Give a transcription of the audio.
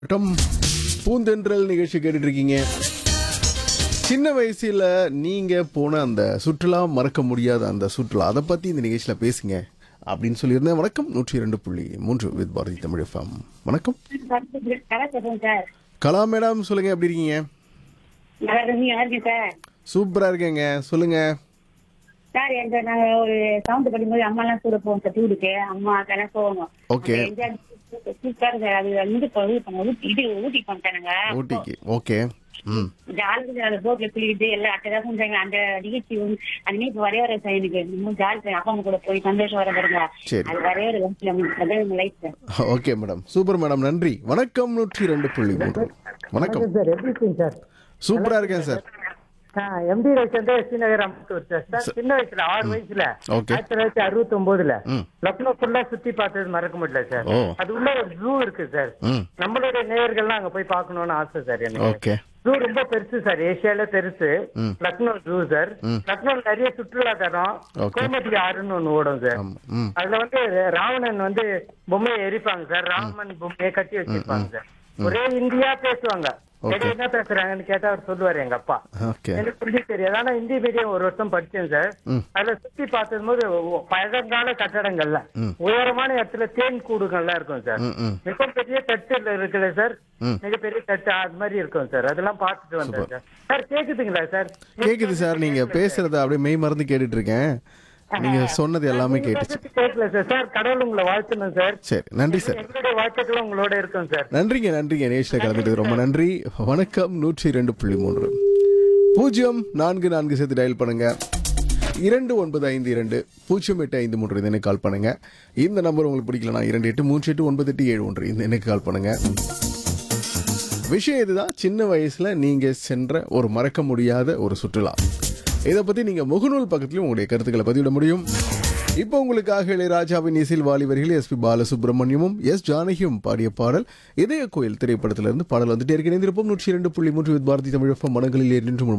வணக்கம் பூந்தென்றல் நிகழ்ச்சி கேட்டுட்டு இருக்கீங்க சின்ன வயசுல நீங்க போன அந்த சுற்றுலா மறக்க முடியாத அந்த சுற்றுலா அதை பத்தி இந்த நிகழ்ச்சியில பேசுங்க அப்படின்னு சொல்லியிருந்தேன் வணக்கம் நூற்றி இரண்டு புள்ளி மூன்று வித் பாரதி தமிழ் எஃப்எம் வணக்கம் நல்லா பேசுறேன் சார் கலா மேடம் சொல்லுங்க எப்படி இருக்கீங்க நல்லா இருக்கீங்க நல்லா இருக்கேன் சார் சூப்பரா இருக்கேங்க சொல்லுங்க சார் எங்க நாங்க ஒரு சவுண்ட் படிக்கும்போது அம்மா எல்லாம் கூட போவோம் சார் டூருக்கு அம்மா அக்கெல்லாம் போவோம் Okay. சூப்பர் சார் அது வந்து இப்போ இது பண்ண ஊட்டி இது ஊட்டி பண்ணிட்டானுங்க ஊட்டிக்கு ஓகே ம் ஜாலியாக அந்த போட்ல குளிக்கிட்டு எல்லாம் அட்டதான் செஞ்சாங்க அந்த நிகழ்ச்சி வந்து அதுமே இப்போ வரவே வர சார் எனக்கு இன்னும் ஜாலி சார் அப்பா அம்மா கூட போய் சந்தோஷம் வர பாருங்க சரி. அது வரவே வர அதான் life sir okay madam super madam நன்றி வணக்கம் நூற்றி இரண்டு புள்ளி மூன்று வணக்கம் சார் எப்படி இருக்கீங்க சார் சூப்பரா இருக்கேன் சார் எம்டி ரைஸ் வந்து ஸ்ரீநகர் அம்பத்தூர் சார் சார் சின்ன வயசுல ஆறு வயசுல Okay. ஆயிரத்தி தொள்ளாயிரத்தி அறுபத்தி ஒன்பதுல ம். லக்னோ ஃபுல்லா சுத்தி பார்த்தது மறக்க முடியல சார் ஓ. அது உள்ள ஒரு ஜூ இருக்கு சார் ம் நம்மளுடைய நேயர்கள்லாம் அங்க போய் பார்க்கணும்னு ஆசை சார் எனக்கு ஓகே ஜூ ரொம்ப பெருசு சார் ஏசியால பெருசு ம். லக்னோ ஜூ சார் ம். லக்னோல நிறைய சுற்றுலா தரம் Okay. கோமதி ஆறுன்னு ஒண்ணு ஓடும் சார் ஆமா ம் அதுல வந்து ராவணன் வந்து பொம்மையை எரிப்பாங்க சார் ராமன் பொம்மையை கட்டி வச்சிருப்பாங்க சார் ஒரே இந்தியா பேசுவாங்க Okay. எங்க என்ன பேசுறாங்கன்னு கேட்டா அவர் சொல்லுவாரு எங்க அப்பா ஓகே எனக்கு புரிய தெரியாது ஆனா இந்தி மீடியம் ஒரு வருஷம் படிச்சேன் சார் ம். அதுல சுத்தி பார்த்தது போது ஒ- பழங்கால கட்டடங்கள்ல ம். உயரமான இடத்துல தேன் கூடுகள்லாம் இருக்கும் சார் ம் ம் மிகப்பெரிய தட்டுல இருக்குல்ல சார் ம். மிகப்பெரிய தட்டு அது மாதிரி இருக்கும் சார் அதெல்லாம் பார்த்துட்டு வந்தேன் சார் சார் கேக்குதுங்களா சார் கேக்குது சார் நீங்க பேசுறத அப்படியே மெய் மறந்து கேட்டுட்டு இருக்கேன் நீங்க சொன்னது எல்லாமே கேட்டுச்சு கேட்கல சார் சார் கடவுள் உங்களை வாழ்த்தணும் சார் சரி நன்றி சார் எங்களுடைய வாழ்த்துக்களும் உங்களோட இருக்கும் சார் நன்றிங்க நன்றிங்க நேஷில் கலந்துட்டு ரொம்ப நன்றி வணக்கம் நூற்றி இரண்டு புள்ளி மூன்று பூஜ்ஜியம் நான்கு நான்கு சேர்த்து டயல் பண்ணுங்க இரண்டு ஒன்பது ஐந்து இரண்டு பூஜ்ஜியம் எட்டு ஐந்து மூன்று இந்த எண்ணுக்கு கால் பண்ணுங்க இந்த நம்பர் உங்களுக்கு பிடிக்கலனா இரண்டு எட்டு மூன்று எட்டு ஒன்பது எட்டு ஏழு ஒன்று இந்த எண்ணுக்கு கால் பண்ணுங்க விஷயம் இதுதான் சின்ன வயசுல நீங்க சென்ற ஒரு மறக்க முடியாத ஒரு சுற்றுலா இதை பத்தி நீங்க முகநூல் பக்கத்திலும் உங்களுடைய கருத்துக்களை பதிவிட முடியும் இப்போ உங்களுக்காக இளையராஜாவின் இசையில் வாலிபர்கள் எஸ் பி பாலசுப்ரமணியமும் எஸ் ஜானகியும் பாடிய பாடல் இதய கோயில் திரைப்படத்திலிருந்து பாடல் வந்துட்டே இருக்க இணைந்திருப்போம் நூற்றி இரண்டு புள்ளி மூன்று வித் பாரதி தமிழ் மனங்களில் நின்று